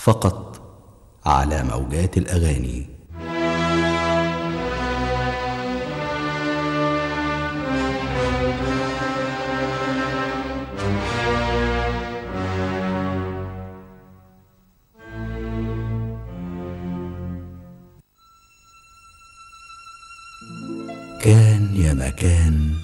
فقط على موجات الاغاني كان يا مكان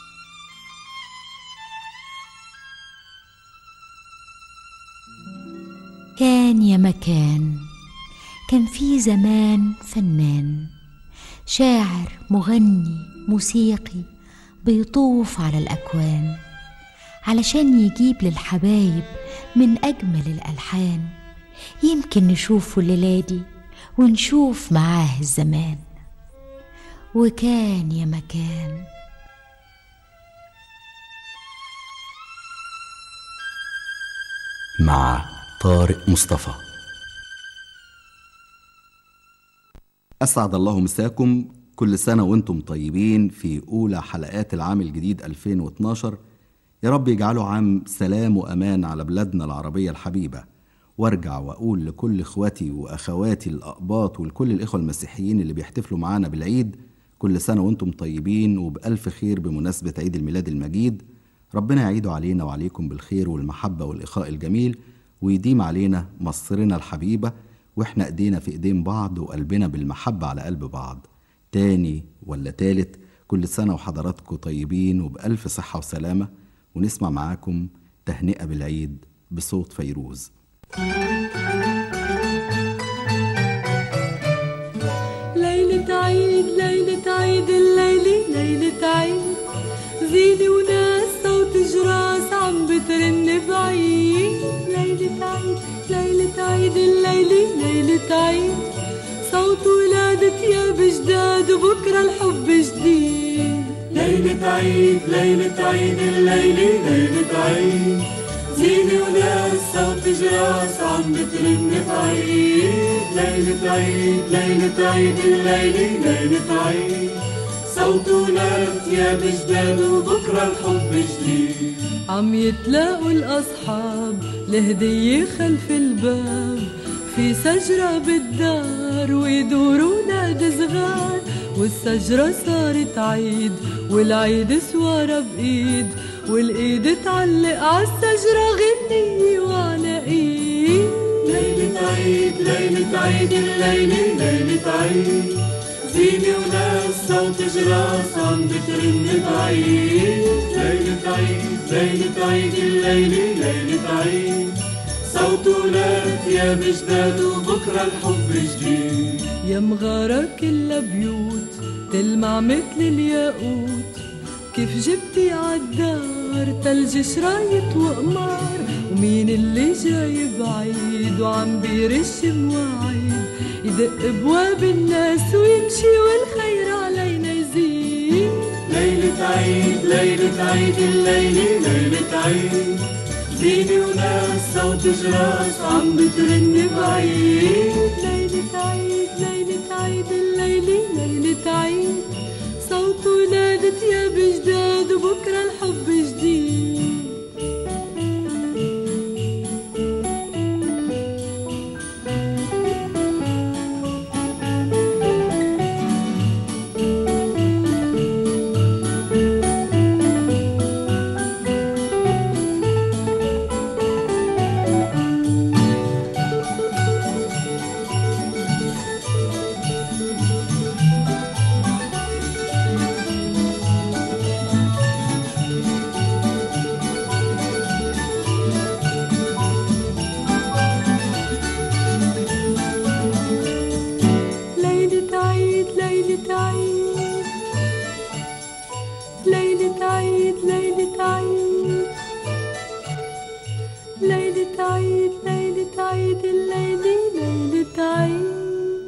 كان يا مكان كان في زمان فنان شاعر مغني موسيقي بيطوف على الأكوان علشان يجيب للحبايب من أجمل الألحان يمكن نشوفه الليلة دي ونشوف معاه الزمان وكان يا مكان مع طارق مصطفى أسعد الله مساكم كل سنة وانتم طيبين في أولى حلقات العام الجديد 2012 يا رب يجعله عام سلام وأمان على بلادنا العربية الحبيبة وارجع وأقول لكل إخواتي وأخواتي الأقباط ولكل الإخوة المسيحيين اللي بيحتفلوا معانا بالعيد كل سنة وانتم طيبين وبألف خير بمناسبة عيد الميلاد المجيد ربنا يعيده علينا وعليكم بالخير والمحبة والإخاء الجميل ويديم علينا مصرنا الحبيبة واحنا ايدينا في ايدين بعض وقلبنا بالمحبة على قلب بعض تاني ولا تالت كل سنة وحضراتكم طيبين وبألف صحة وسلامة ونسمع معاكم تهنئة بالعيد بصوت فيروز ليلة عيد ليلة عيد الليلة ليلة عيد زينة وناس صوت جراس عم بترن بعيد ليلة عيد ليلة عيد الليلة ليلة عيد صوت ولادة يا بجداد وبكرة الحب جديد ليلة عيد ليلة عيد الليلة ليلة عيد زينة وناس صوت جراس عم بترن بعيد ليلة عيد ليلة عيد الليلة ليلة عيد صوت ولاد يا بجداد وبكرة الحب جديد عم يتلاقوا الأصحاب لهدية خلف الباب في شجرة بالدار ويدوروا نادي صغار والشجرة صارت عيد والعيد سوارة بإيد والإيد تعلق عالشجرة غنية وعلى إيد ليلة عيد ليلة عيد الليلة ليلة عيد زينة وناس صوت جراس عم بترن بعيد ليلة عيد ليلة عيد الليلة ليلة عيد صوت ولاد يا بجداد وبكرة الحب جديد يا مغارة كلها بيوت تلمع مثل الياقوت كيف جبتي عالدار تلج شرايط وقمار ومين اللي جاي بعيد وعم بيرش مواعيد يدق بواب الناس ويمشي والخير علينا يزيد ليلة عيد ليلة عيد الليلة ليلة عيد زينة وناس صوت جراس عم بترن بعيد ليلة عيد ليلة عيد الليلة ليلة عيد صوت ولادة يا بجداد وبكرة الحب جديد ليلة عيد ليلة عيد ليلة عيد ليلة عيد ليلة عيد ليلة عيد الليلة ليلة عيد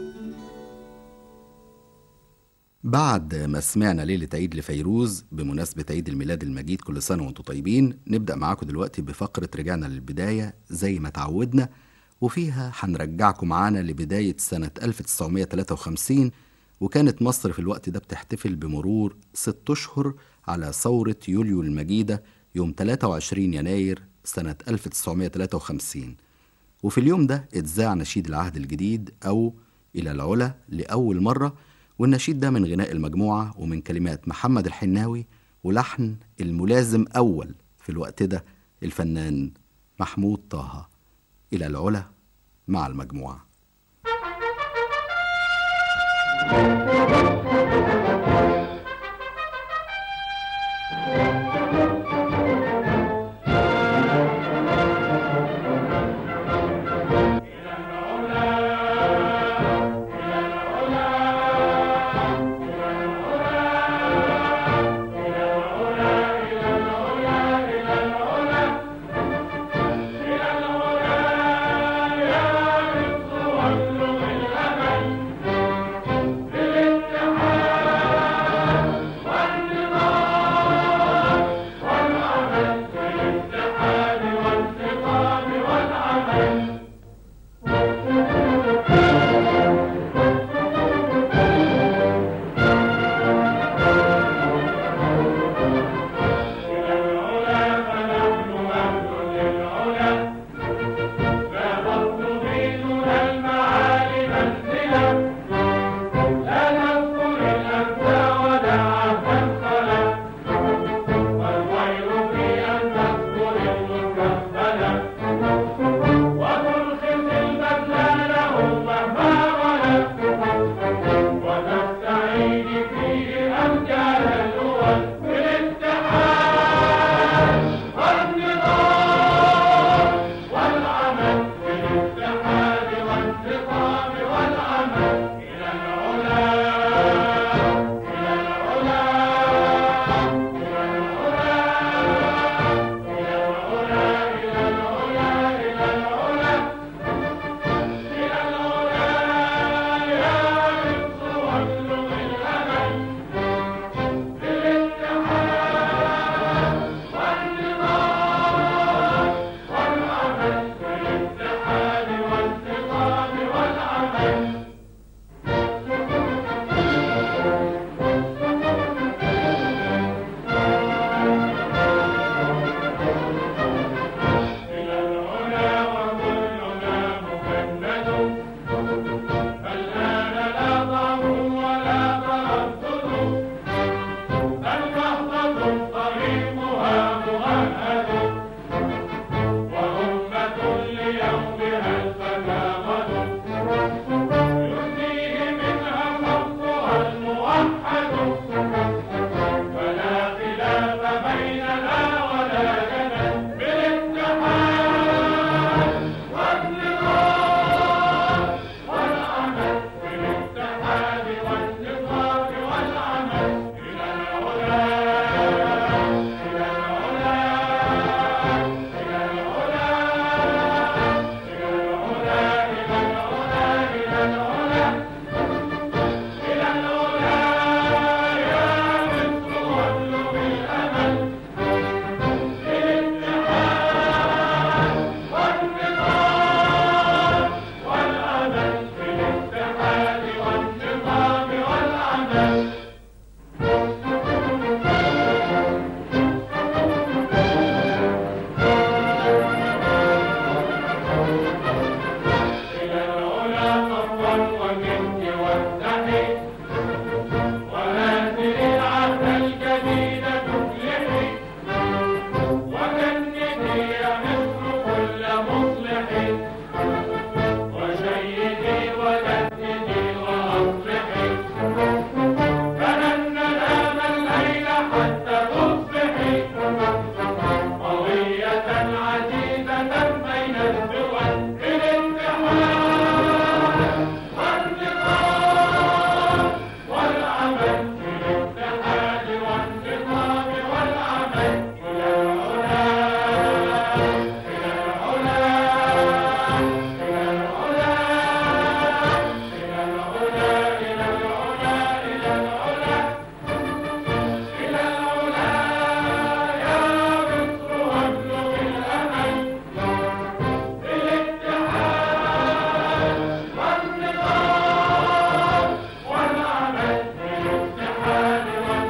بعد ما سمعنا ليلة عيد لفيروز بمناسبة عيد الميلاد المجيد كل سنة وانتم طيبين نبدأ معاكم دلوقتي بفقرة رجعنا للبداية زي ما تعودنا وفيها هنرجعكم معانا لبداية سنة 1953 وكانت مصر في الوقت ده بتحتفل بمرور ست أشهر على ثورة يوليو المجيدة يوم 23 يناير سنة 1953 وفي اليوم ده اتذاع نشيد العهد الجديد أو إلى العلا لأول مرة والنشيد ده من غناء المجموعة ومن كلمات محمد الحناوي ولحن الملازم أول في الوقت ده الفنان محمود طه إلى العلا مع المجموعة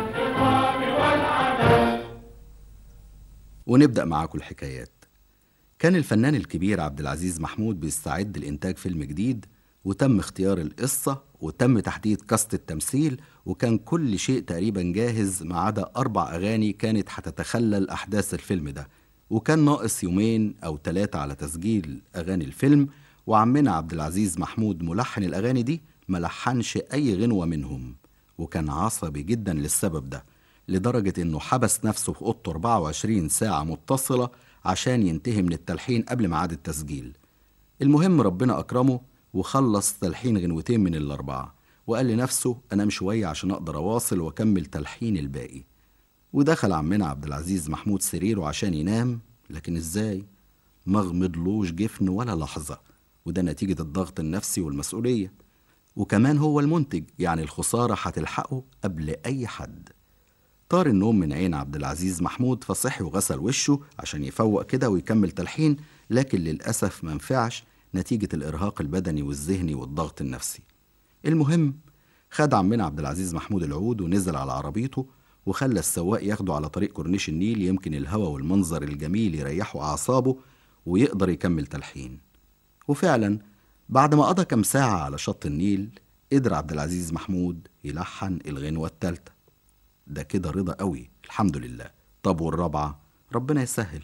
ونبدأ معاكم الحكايات كان الفنان الكبير عبد العزيز محمود بيستعد لإنتاج فيلم جديد وتم اختيار القصة وتم تحديد كاست التمثيل وكان كل شيء تقريبا جاهز ما عدا أربع أغاني كانت هتتخلل أحداث الفيلم ده وكان ناقص يومين أو ثلاثة على تسجيل أغاني الفيلم وعمنا عبد العزيز محمود ملحن الأغاني دي ملحنش أي غنوة منهم وكان عصبي جدا للسبب ده لدرجة إنه حبس نفسه في أوضته 24 ساعة متصلة عشان ينتهي من التلحين قبل ميعاد التسجيل المهم ربنا أكرمه وخلص تلحين غنوتين من الأربعة وقال لنفسه أنام شوية عشان أقدر أواصل وأكمل تلحين الباقي ودخل عمنا عبد العزيز محمود سريره عشان ينام لكن إزاي؟ ما غمضلوش جفن ولا لحظة وده نتيجة الضغط النفسي والمسؤولية وكمان هو المنتج يعني الخسارة هتلحقه قبل أي حد طار النوم من عين عبد العزيز محمود فصحي وغسل وشه عشان يفوق كده ويكمل تلحين لكن للأسف ما نفعش نتيجة الإرهاق البدني والذهني والضغط النفسي المهم خد عمنا عبد العزيز محمود العود ونزل على عربيته وخلى السواق ياخده على طريق كورنيش النيل يمكن الهوا والمنظر الجميل يريحوا أعصابه ويقدر يكمل تلحين وفعلا بعد ما قضى كام ساعة على شط النيل قدر عبد العزيز محمود يلحن الغنوة التالتة ده كده رضا قوي الحمد لله طب والرابعة ربنا يسهل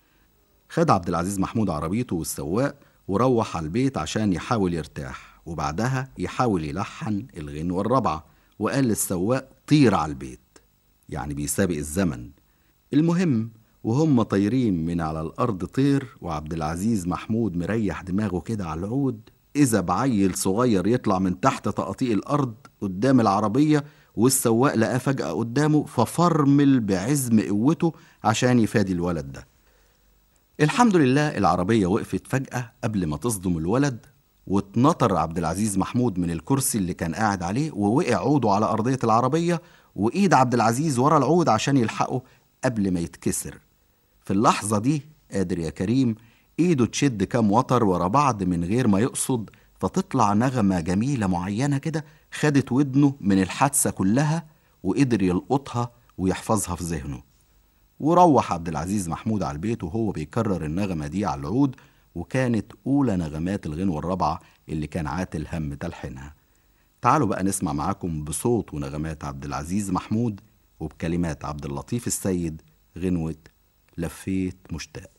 خد عبد العزيز محمود عربيته والسواق وروح على البيت عشان يحاول يرتاح وبعدها يحاول يلحن الغنوة الرابعة وقال للسواق طير على البيت يعني بيسابق الزمن المهم وهم طايرين من على الأرض طير وعبد العزيز محمود مريح دماغه كده على العود إذا بعيل صغير يطلع من تحت تقاطيع الأرض قدام العربية والسواق لقاه فجأة قدامه ففرمل بعزم قوته عشان يفادي الولد ده الحمد لله العربية وقفت فجأة قبل ما تصدم الولد واتنطر عبد العزيز محمود من الكرسي اللي كان قاعد عليه ووقع عوده على أرضية العربية وإيد عبد العزيز ورا العود عشان يلحقه قبل ما يتكسر في اللحظة دي قادر يا كريم إيده تشد كام وتر ورا بعض من غير ما يقصد فتطلع نغمة جميلة معينة كده خدت ودنه من الحادثة كلها وقدر يلقطها ويحفظها في ذهنه وروح عبد العزيز محمود على البيت وهو بيكرر النغمة دي على العود وكانت أولى نغمات الغنوة الرابعة اللي كان عاتل هم تلحينها تعالوا بقى نسمع معاكم بصوت ونغمات عبد العزيز محمود وبكلمات عبد اللطيف السيد غنوة لفيت مشتاق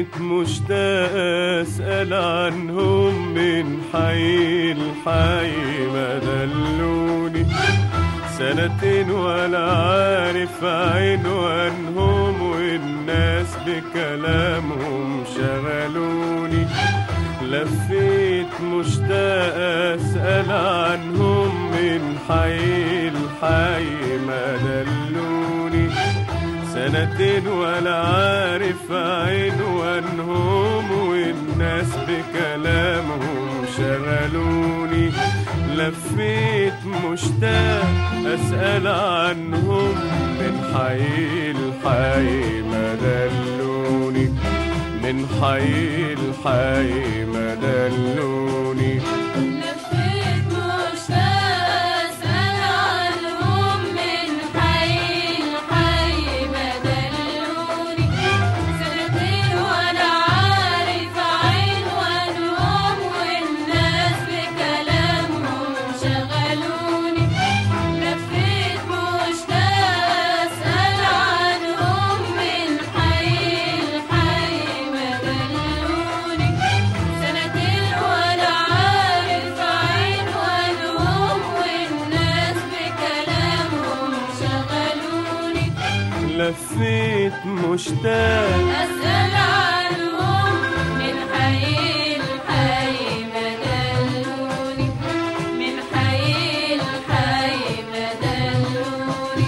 لفيت مشتاق اسأل عنهم من حي لحي ما دلوني سنتين ولا عارف عنوانهم والناس بكلامهم شغلوني لفيت مشتاق اسأل عنهم من حي لحي ما دلوني سنتين ولا عارف عنوانهم والناس بكلامهم شغلوني لفيت مشتاق اسأل عنهم من حي لحي ما دلوني من حي لحي ما دلوني لفيت مشتاق أسأل عنهم من حي لحي ما دلوني سنتين وأنا عارف عنوانهم والناس بكلامهم شغلوني لفيت مشتاق أسأل عنهم من حي لحي ما دلوني سنتين وأنا عارف عنوانهم والناس بكلامهم شغلوني لفيت مشتاق أسأل عنهم من حي لحي ما دلوني من حي لحي ما دلوني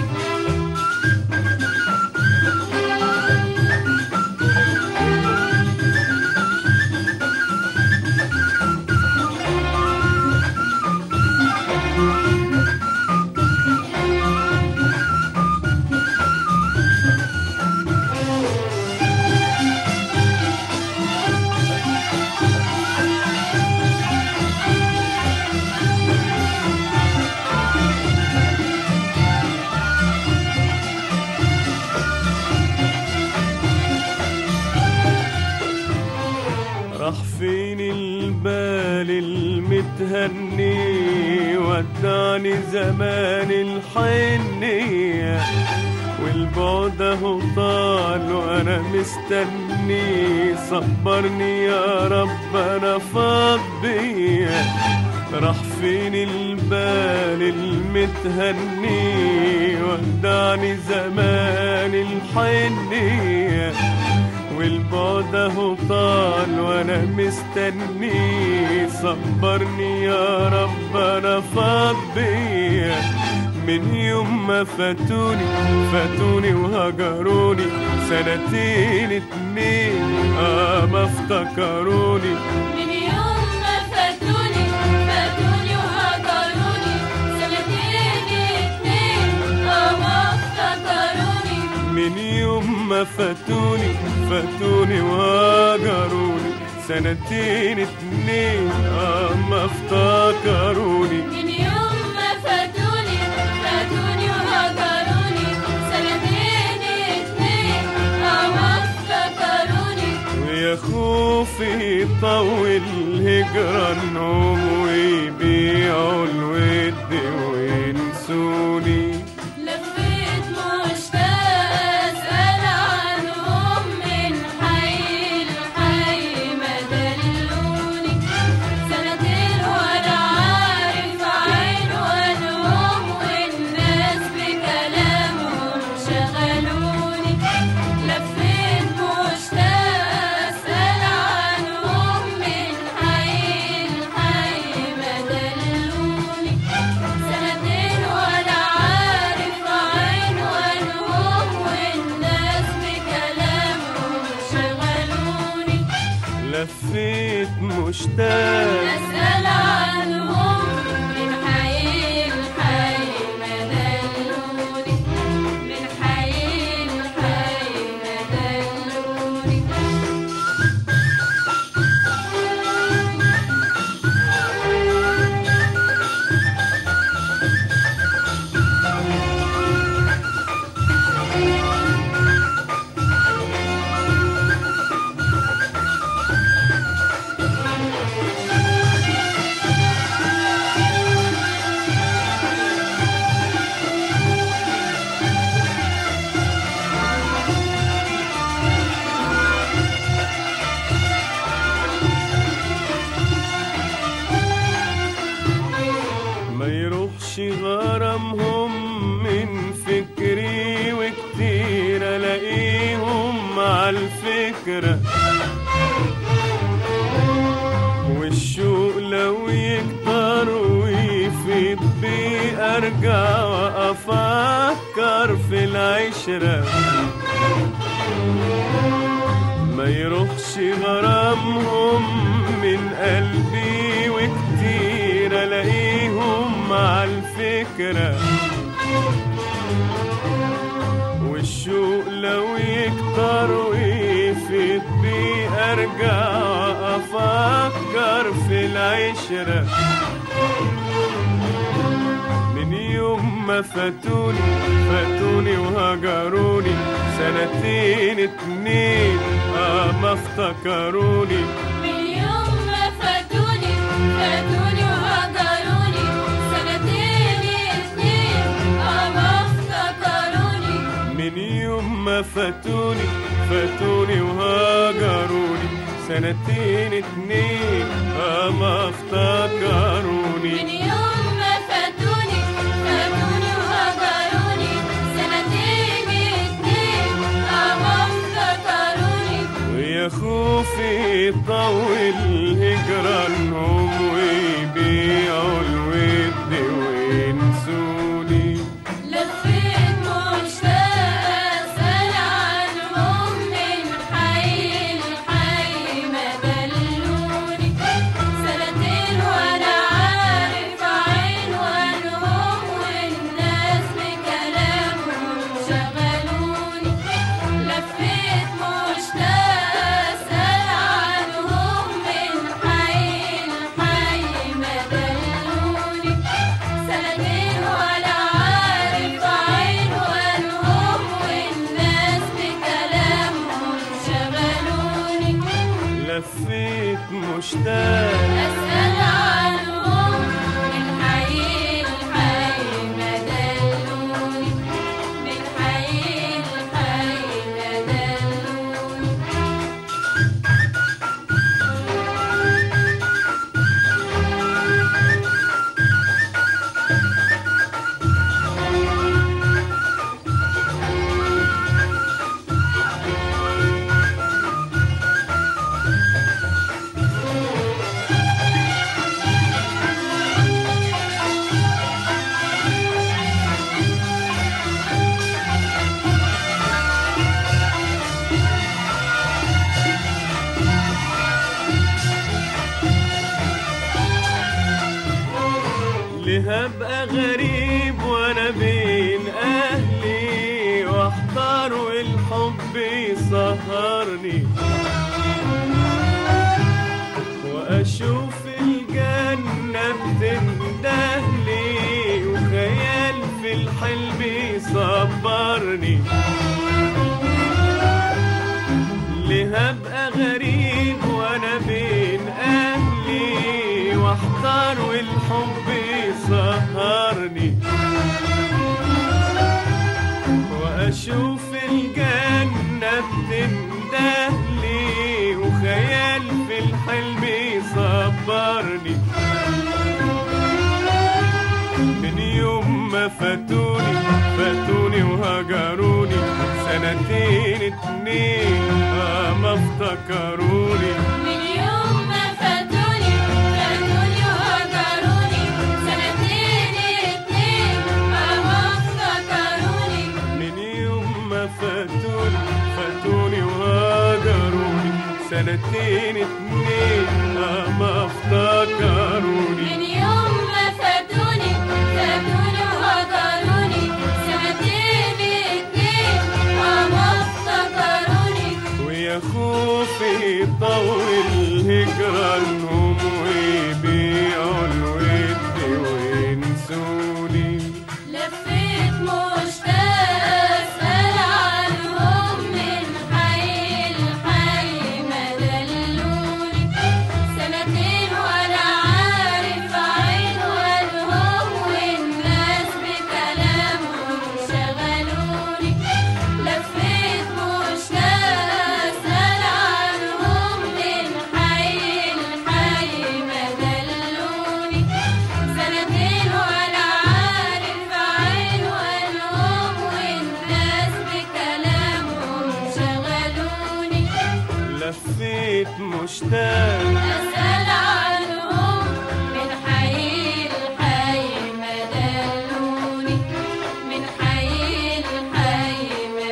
راح فين البال المتهني ودعني زمان الحنية والبعد اهو طال وانا مستني صبرني يا رب انا فاض بيا راح فين البال المتهني ودعني زمان الحنيه والبعد اهو طال وانا مستني صبرني يا رب انا فاض بيا من يوم ما فاتوني فاتوني وهجروني سنتين اتنين اه ما افتكروني من يوم ما فاتوني فاتوني وهجروني سنتين اتنين اه ما افتكروني من يوم ما فاتوني فاتوني وهجروني سنتين اتنين اه ما افتكروني من يوم ما فاتوني فاتوني وهجروني سنتين اتنين اه ما افتكروني ويا خوفي يطول هجرانهم ويبيعوا الود وينسوني لفيت مشتاق أسأل عنهم من حي لحي ما دلوني سنتين وأنا عارف عنوانهم والناس بكلامهم شغلوني لفيت مشتاق أسأل عنهم من حي لحي ما دلوني سنتين وأنا عارف عنوانهم والناس بكلامهم شغلوني لفيت مشتاق أسأل عنهم من حي لحي ما دلوني من حي لحي ما دلوني يروحش غرامهم من فكري وكتير الاقيهم على الفكره والشوق لو يكتر ويفيض بي ارجع وافكر في العشره ما يروحش غرامهم من قلبي وكتير الاقيهم على الفكره والشوق لو يكتر ويفيض بي ارجع افكر في العشره من يوم ما فاتوني فاتوني وهجروني سنتين اتنين اه ما افتكروني من يوم ما فاتوني فاتوني وهجروني سنتين اتنين اه ما افتكروني من يوم ما فاتوني فاتوني وهجروني سنتين اتنين اه ما افتكروني من يوم ما فاتوني فاتوني وهجروني سنتين اتنين اه ما افتكروني ويا خوفي يطول هجرانهم ويبيعوا الود وينسوني لفيت مشتاقة أسأل عنهم من حي لحي ما دلوني سنتين وأنا عارف عنوانهم والناس بكلامهم شغلوني لفيت مشتاقة أسأل عنهم من حي لحي ما دلوني سنتين وأنا عارف عنوانهم والناس بكلامهم شغلوني لفيت مشتاق أسأل عنهم من حي لحي ما دلوني من حي لحي ما دلوني ليه ابقى غريب وانا بين اهلي واحضر والحب يسهرني واشوف الجنة بتندهلي وخيال في الحلم يصبرني ليه ابقى غريب وانا بين اهلي واحضر والحب يسهرني واشوف الجنة بتندهلي وخيال في الحلم يصبرني من يوم ما فاتوني فاتوني وهجروني سنتين اتنين آه ما افتكروني من يوم ما فاتوني فاتوني وهجروني سنتين اتنين ما افتكروني من يوم ما فاتوني فاتوني وهجروني سنتين اتنين آه ما افتكروني من يوم ما فاتوني فاتوني وهجروني سنتين اتنين ما افتكروني ويا خوفي مشتاق أسأل عنهم من حي الحي ما دلوني من حي الحي ما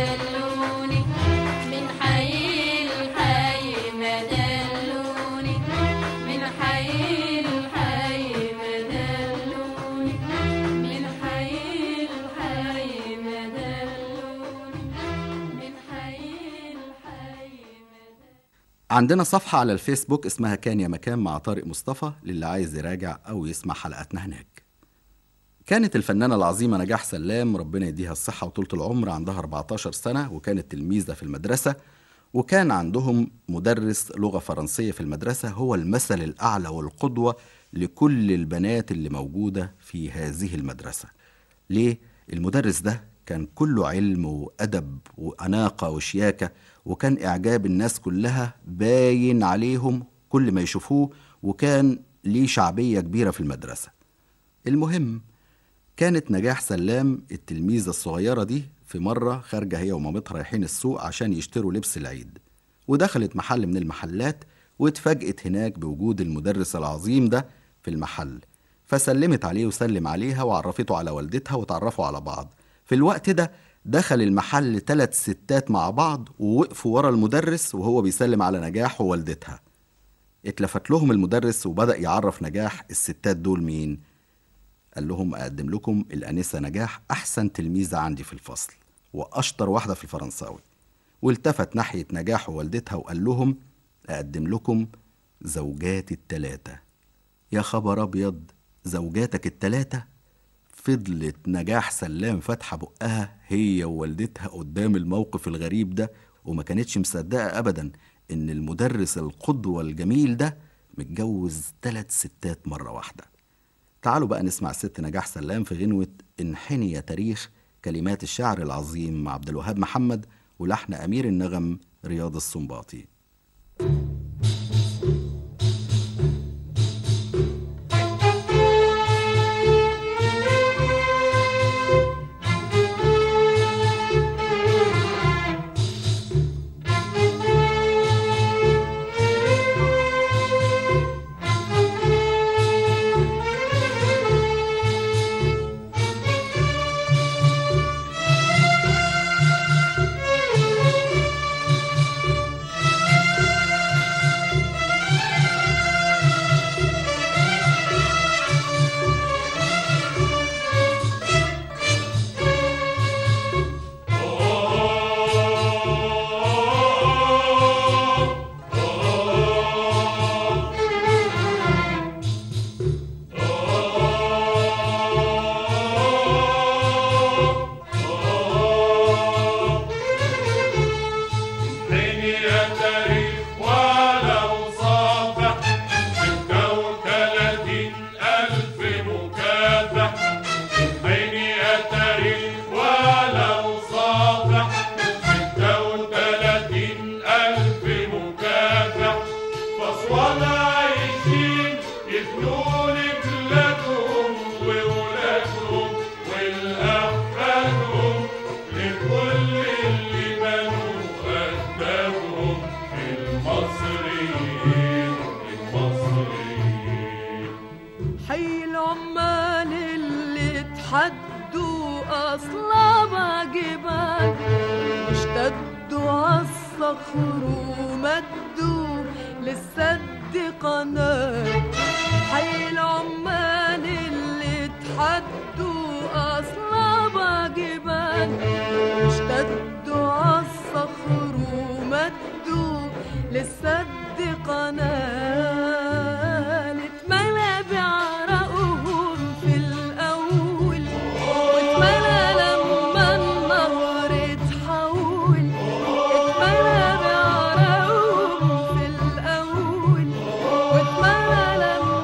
دلوني من حي الحي ما دلوني من حي الحي ما دلوني من حي الحي ما دلوني من حي الحي ما عندنا صفحة على الفيسبوك اسمها كان يا مكان مع طارق مصطفى للي عايز يراجع أو يسمع حلقاتنا هناك كانت الفنانة العظيمة نجاح سلام ربنا يديها الصحة وطولة العمر عندها 14 سنة وكانت تلميذة في المدرسة وكان عندهم مدرس لغة فرنسية في المدرسة هو المثل الأعلى والقدوة لكل البنات اللي موجودة في هذه المدرسة ليه؟ المدرس ده كان كله علم وأدب وأناقة وشياكة وكان إعجاب الناس كلها باين عليهم كل ما يشوفوه وكان ليه شعبية كبيرة في المدرسة المهم كانت نجاح سلام التلميذة الصغيرة دي في مرة خارجة هي ومامتها رايحين السوق عشان يشتروا لبس العيد ودخلت محل من المحلات واتفاجئت هناك بوجود المدرس العظيم ده في المحل فسلمت عليه وسلم عليها وعرفته على والدتها وتعرفوا على بعض في الوقت ده دخل المحل ثلاث ستات مع بعض ووقفوا ورا المدرس وهو بيسلم على نجاح ووالدتها اتلفت لهم المدرس وبدأ يعرف نجاح الستات دول مين قال لهم أقدم لكم الأنسة نجاح أحسن تلميذة عندي في الفصل وأشطر واحدة في الفرنساوي والتفت ناحية نجاح ووالدتها وقال لهم أقدم لكم زوجاتي التلاتة يا خبر أبيض زوجاتك التلاتة فضلت نجاح سلام فاتحة بقها هي ووالدتها قدام الموقف الغريب ده وما كانتش مصدقة أبدا إن المدرس القدوة الجميل ده متجوز تلات ستات مرة واحدة تعالوا بقى نسمع الست نجاح سلام في غنوة انحني يا تاريخ كلمات الشاعر العظيم عبد الوهاب محمد ولحن أمير النغم رياض السنباطي حين يا تاريخ ولو صافح ستة وتلاتين ألف مكافح حين يا تاريخ ولو صافح ستة وتلاتين ألف مكافح فأسوان عايشين يبنوا لبلادهم وولادهم ولأحفادهم لكل اللي بنوا أجدادهم المصريين المصريين حي العمال اللي اتحدوا أصلابها جبال واشتدوا عالصخر ومدوا للسد قناة حي العمال اللي اتحدوا أصلابها جبال واشتدوا عالصخر ومدوا للسد قناة اتملى بعرقهم في الأول واتملى لما النهر اتحول اتملى بعرقهم في الأول واتملى لما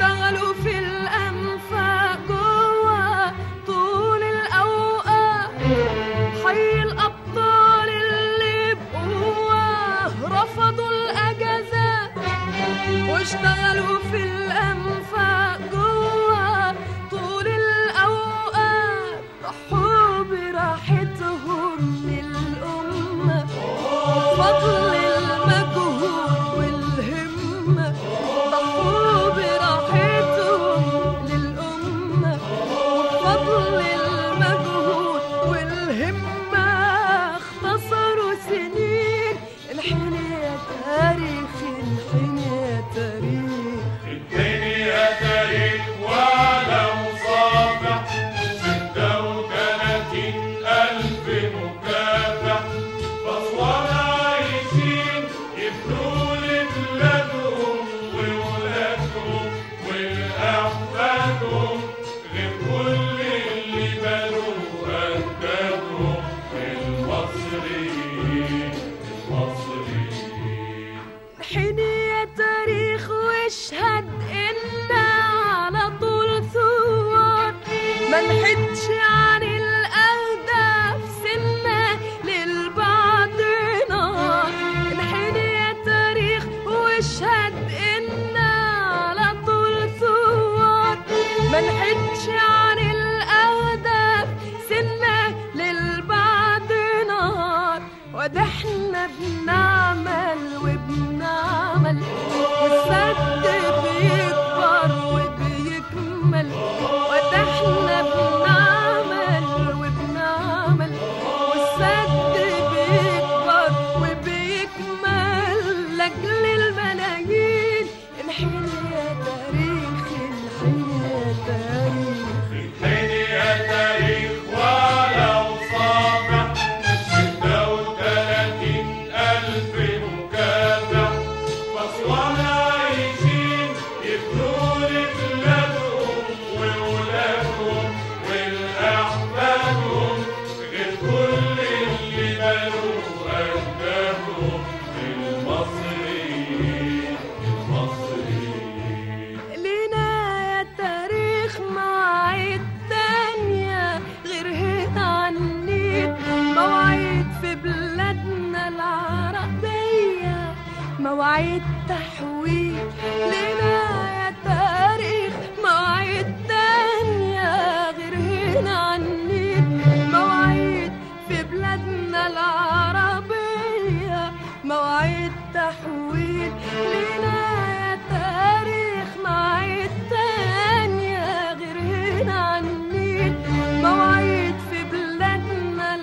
واشتغلوا في الأنفاق جوا طول الأوقات حي الأبطال اللي بقوة رفضوا الأجازات واشتغلوا في الأنفاق جوا طول الأوقات ضحوا براحتهم للأمة فضل المجهود والهمة ضحوا براحتهم للأمة فضل المجهود والهمة اختصروا سنين الحين يا تاريخ الحين يا تاريخ الدنيا تاريخ ولا مصافح ستة وثلاثين ألف مكافح بأسوان عايشين يبنوا لبلادهم وولادهم ولأحفادهم غير كل اللي بنوا أجدادهم المصريين المصريين الحين يا تاريخ واشهد إنا على طول ثوار ما نحدش عن الأهداف سنة للبعض نار الحين يا تاريخ واشهد إنا على طول ثوار ما نحدش عن الأهداف سنة للبعض نار وده احنا بنعمل وبنعمل والسد بيكبر وبيكمل وده احنا بنعمل وبنعمل والسد بيكبر وبيكمل لاجل الملايين الحين يا تاريخ الحين يا تاريخ الحين يا تاريخ ولا مصافح ستة وثلاثين ألف مكافح بأسوان عايشين يبنوا لبلادهم وولادهم ولأحفادهم غير كل اللي بنوا أجدادهم المصريين المصريين لينا يا تاريخ مواعيد تانية غير هنا عنيك مواعيد في بلادنا العربية مواعيد تحويل لينا يا تاريخ مواعيد تانية غير هنا عنيك مواعيد في بلادنا العربية مواعيد تحويل لنا يا تاريخ مواعيد تانية غير هنا عنيك مواعيد في بلادنا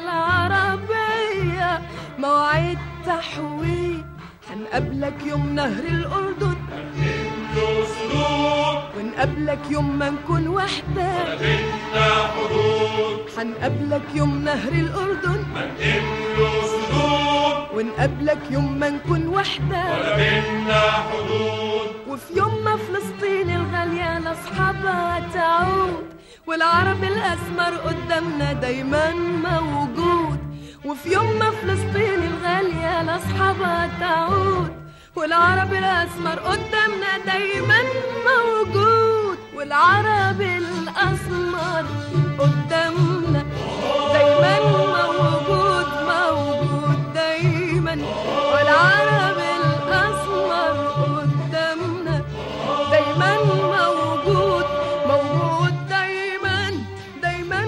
العربية مواعيد تحويل هنقابلك يوم نهر الأردن له سلوك ونقابلك يوم ما نكون وحدة بينا حدود هنقابلك يوم نهر الأردن له سلوك ونقابلك يوم ما نكون وحدة ولا بينا حدود وفي يوم ما فلسطين الغالية لأصحابها تعود والعرب الأسمر قدامنا دايما موجود وفي يوم ما فلسطين الغالية لأصحابها تعود والعرب الأسمر قدامنا دايما موجود والعرب الأسمر قدامنا دايما موجود موجود دايما والعرب الأسمر قدامنا دايما موجود موجود دايما دايما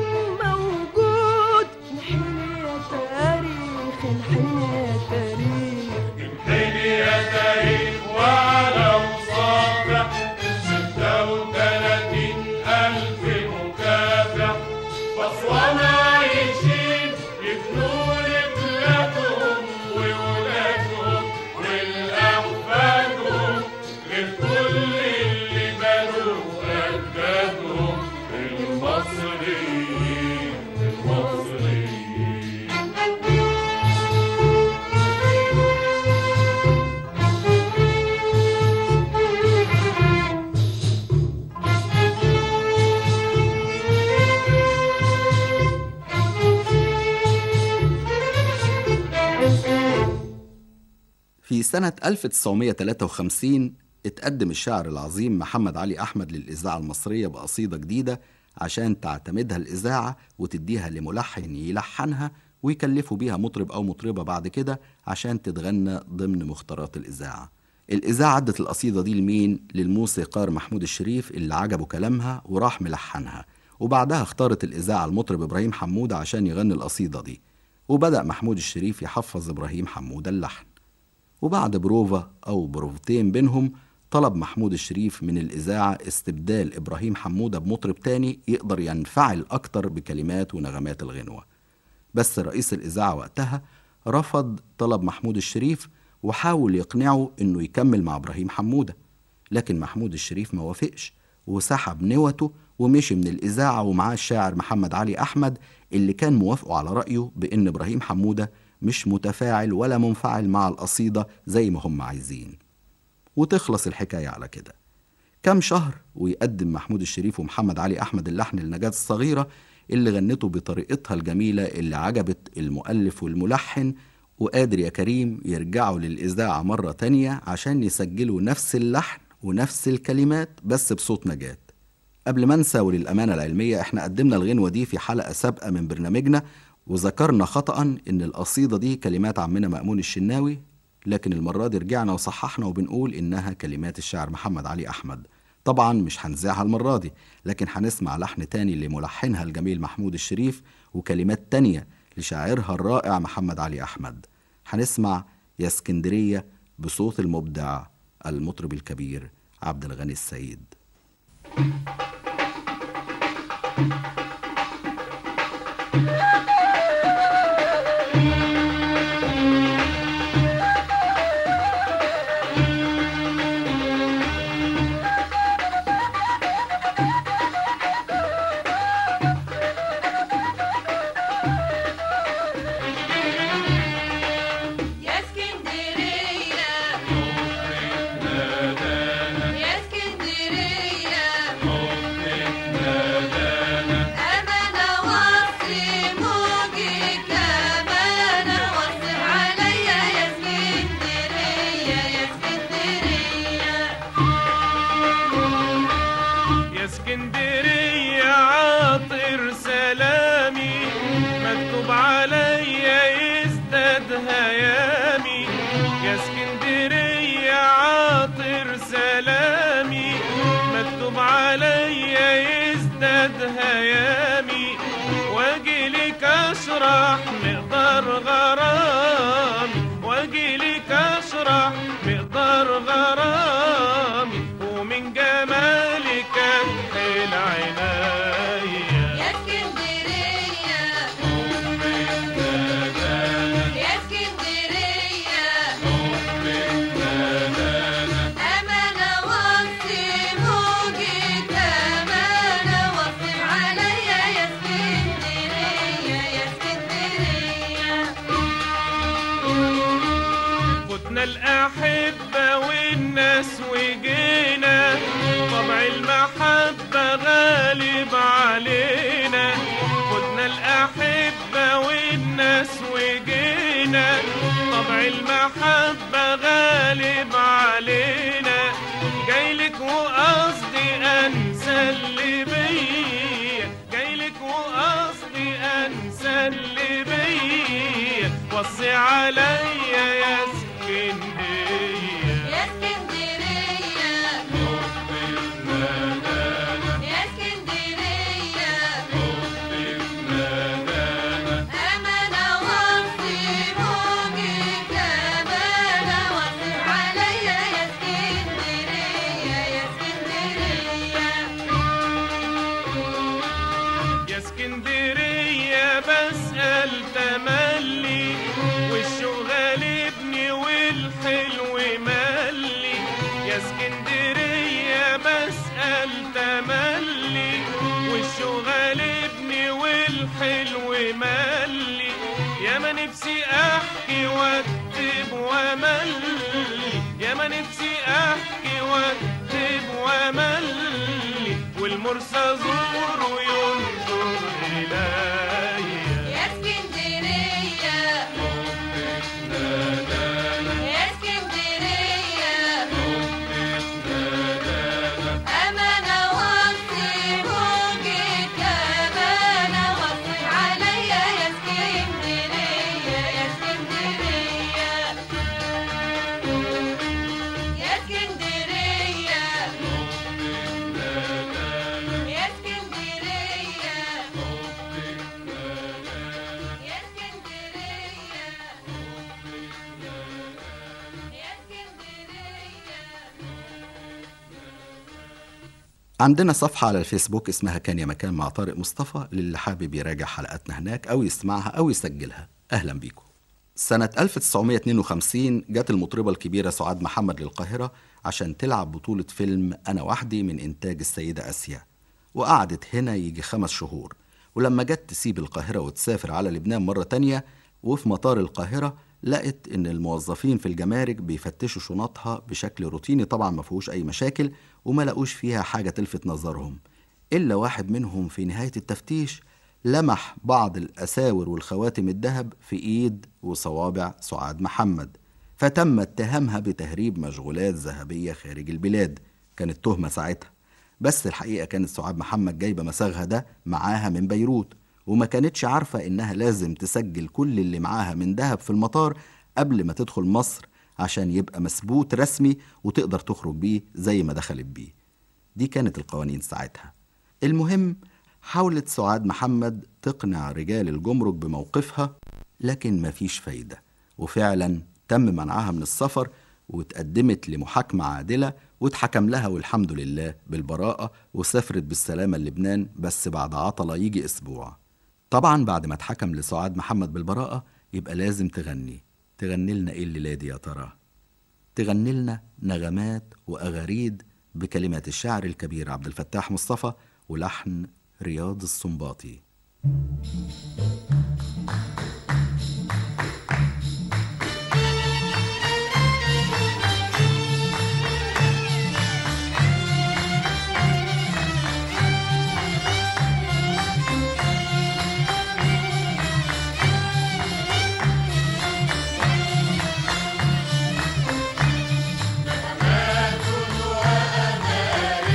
موجود الحين يا تاريخ الحين يا تاريخ الحين يا تاريخ ولا مصافح ستة وثلاثين ألف مكافح بأسوان عايشين يبنوا لبلادهم وولادهم ولأحفادهم غير كل اللي بنوا أجدادهم المصريين المصريين في سنة 1953 اتقدم الشاعر العظيم محمد علي أحمد للإذاعة المصرية بقصيدة جديدة عشان تعتمدها الإذاعة وتديها لملحن يلحنها ويكلفوا بيها مطرب أو مطربة بعد كده عشان تتغنى ضمن مختارات الإذاعة الإذاعة عدت القصيدة دي لمين؟ للموسيقار محمود الشريف اللي عجبه كلامها وراح ملحنها وبعدها اختارت الإذاعة المطرب إبراهيم حمودة عشان يغني القصيدة دي وبدأ محمود الشريف يحفظ إبراهيم حمودة اللحن وبعد بروفا أو بروفتين بينهم طلب محمود الشريف من الإذاعة استبدال إبراهيم حمودة بمطرب تاني يقدر ينفعل أكتر بكلمات ونغمات الغنوة بس رئيس الإذاعة وقتها رفض طلب محمود الشريف وحاول يقنعه إنه يكمل مع إبراهيم حمودة لكن محمود الشريف ما وافقش وسحب نوته ومشي من الإذاعة ومعاه الشاعر محمد علي أحمد اللي كان موافقه على رأيه بإن إبراهيم حمودة مش متفاعل ولا منفعل مع القصيدة زي ما هم عايزين وتخلص الحكاية على كده كم شهر ويقدم محمود الشريف ومحمد علي أحمد اللحن لنجاة الصغيرة اللي غنته بطريقتها الجميلة اللي عجبت المؤلف والملحن وقادر يا كريم يرجعوا للإذاعة مرة تانية عشان يسجلوا نفس اللحن ونفس الكلمات بس بصوت نجاة قبل ما انسى وللأمانة العلمية احنا قدمنا الغنوة دي في حلقة سابقة من برنامجنا وذكرنا خطأ إن القصيدة دي كلمات عمنا مأمون الشناوي لكن المرة دي رجعنا وصححنا وبنقول إنها كلمات الشاعر محمد علي أحمد طبعا مش هنذاعها المرة دي لكن هنسمع لحن تاني لملحنها الجميل محمود الشريف وكلمات تانية لشاعرها الرائع محمد علي أحمد هنسمع يا اسكندرية بصوت المبدع المطرب الكبير عبد الغني السيد يا اسكندرية يا اسكندرية أمانة وصي موجي كمانة وصي عليا يا اسكندرية يا اسكندرية يا اسكندرية عاطر سلامي مكتوب عليا يزداد هيامي يا اسكندرية عاطر سلامي مكتوب عليا يزداد هيامي واجي لك اشرح مقدار غرامي واجي لك اشرح مقدار غرامي ومن جمالك اكحل عنايا يا اسكندرية يا اسكندرية أمانة وصي موجي كمانة وصي عليا يا اسكندرية يا اسكندرية فتنا الأحبة والناس وجينا طبع المحبة غالب علينا فتنا الأحبة والناس وجينا طبع المحبة غالب علينا جايلك وقصدي أنسى اللي بيا جايلك وقصدي أنسى اللي بيا وصي عليا يا اسكندرية يا اسكندرية يا اسكندرية أمانة وصي موجي كمانة وصي عليا يا اسكندرية يا اسكندرية يا اسكندرية بسأل تملي والشوق غالبني والحلو ملي يا اسكندرية بسأل تملي والشوق غالبني والحلو ملي يا ما نفسي احكي واكتب واملي يا ما نفسي احكي واكتب واملي والمرسى زور وينظر الي يا اسكندرية يا اسكندرية عندنا صفحة على الفيسبوك اسمها كان يا مكان مع طارق مصطفى للي حابب يراجع حلقاتنا هناك أو يسمعها أو يسجلها أهلا بيكم سنة 1952 جت المطربة الكبيرة سعاد محمد للقاهرة عشان تلعب بطولة فيلم أنا وحدي من إنتاج السيدة آسيا وقعدت هنا يجي خمس شهور ولما جت تسيب القاهرة وتسافر على لبنان مرة تانية وفي مطار القاهرة لقت إن الموظفين في الجمارك بيفتشوا شنطها بشكل روتيني طبعا ما فيهوش أي مشاكل وما لقوش فيها حاجة تلفت نظرهم إلا واحد منهم في نهاية التفتيش لمح بعض الأساور والخواتم الذهب في إيد وصوابع سعاد محمد فتم اتهامها بتهريب مشغولات ذهبية خارج البلاد كانت تهمة ساعتها بس الحقيقة كانت سعاد محمد جايبة مساغها ده معاها من بيروت وما كانتش عارفة إنها لازم تسجل كل اللي معاها من ذهب في المطار قبل ما تدخل مصر عشان يبقى مثبوت رسمي وتقدر تخرج بيه زي ما دخلت بيه دي كانت القوانين ساعتها المهم حاولت سعاد محمد تقنع رجال الجمرك بموقفها لكن مفيش فايدة وفعلا تم منعها من السفر واتقدمت لمحاكمة عادلة واتحكم لها والحمد لله بالبراءة وسافرت بالسلامة لبنان بس بعد عطلة يجي أسبوع طبعا بعد ما اتحكم لسعاد محمد بالبراءة يبقى لازم تغني تغني لنا ايه الليلة دي يا ترى تغني لنا نغمات وأغاريد بكلمات الشاعر الكبير عبد الفتاح مصطفى ولحن رياض السنباطي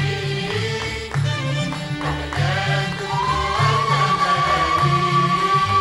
Thank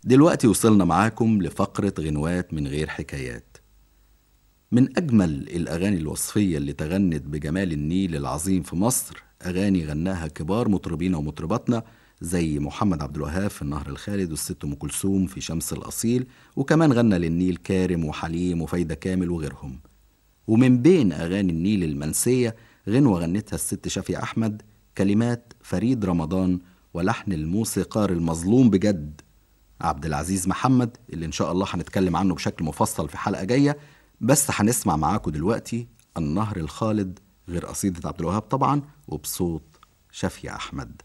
دلوقتي وصلنا معاكم لفقرة غنوات من غير حكايات من أجمل الأغاني الوصفية اللي تغنت بجمال النيل العظيم في مصر أغاني غناها كبار مطربين ومطرباتنا زي محمد عبد الوهاب في النهر الخالد والست أم كلثوم في شمس الأصيل وكمان غنى للنيل كارم وحليم وفايدة كامل وغيرهم ومن بين أغاني النيل المنسية غنوة غنتها الست شافية أحمد كلمات فريد رمضان ولحن الموسيقار المظلوم بجد عبد العزيز محمد اللي إن شاء الله هنتكلم عنه بشكل مفصل في حلقة جاية بس هنسمع معاكم دلوقتي النهر الخالد غير قصيدة عبد الوهاب طبعا وبصوت شافية أحمد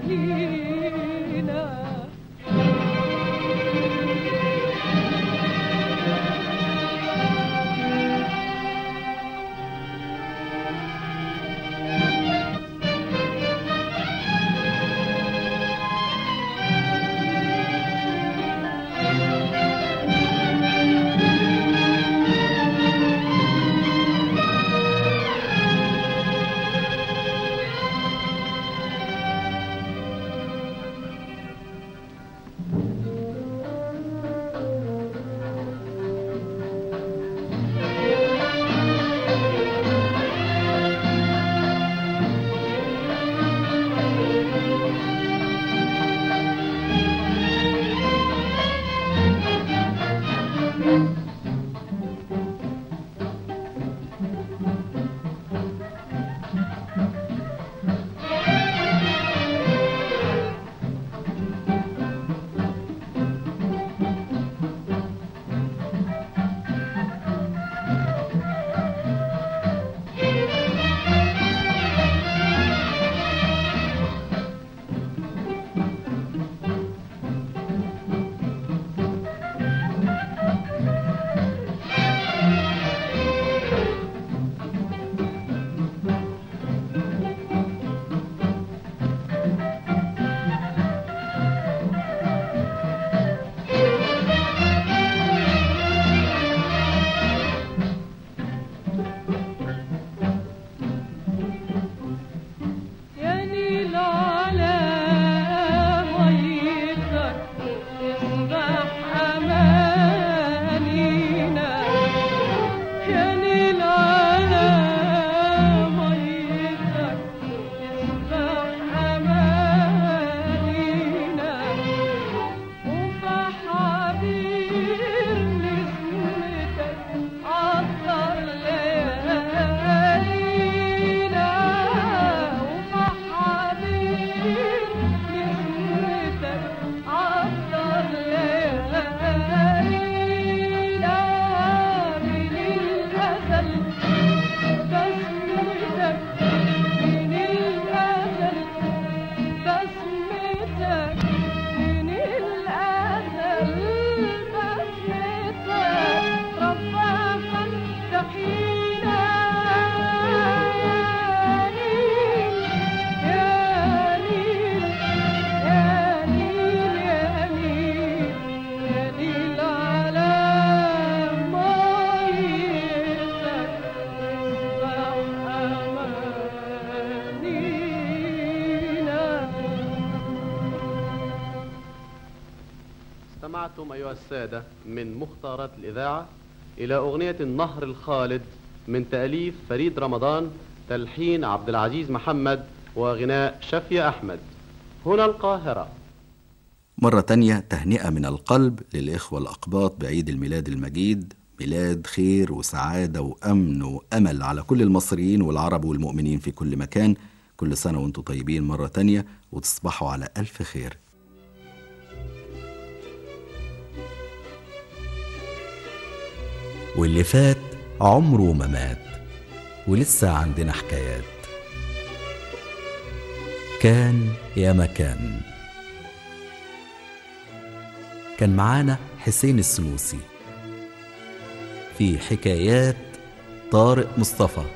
يا نيل على ميتك اسبح أمانينا يا نيل على ميتك اسبح أمانينا وفح عبير نسمتك عطر ليالينا وفح عبير نسمتك عطر ليالينا من الأزل بسمتك من الأزل بسمتك من الأزل بسمتك رباك تحينا يا نيل يا نيل يا نيل يا نيل على ميتك اصبح أمانينا استمعتم أيها السادة من مختارات الإذاعة إلى أغنية النهر الخالد من تأليف فريد رمضان تلحين عبد العزيز محمد وغناء شفية أحمد هنا القاهرة مرة تانية تهنئة من القلب للإخوة الأقباط بعيد الميلاد المجيد ميلاد خير وسعادة وأمن وأمل على كل المصريين والعرب والمؤمنين في كل مكان كل سنة وانتم طيبين مرة تانية وتصبحوا على ألف خير واللي فات عمره ما مات ولسه عندنا حكايات كان يا مكان كان معانا حسين السنوسي في حكايات طارق مصطفى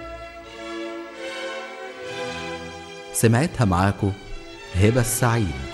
سمعتها معاكو هبة السعيد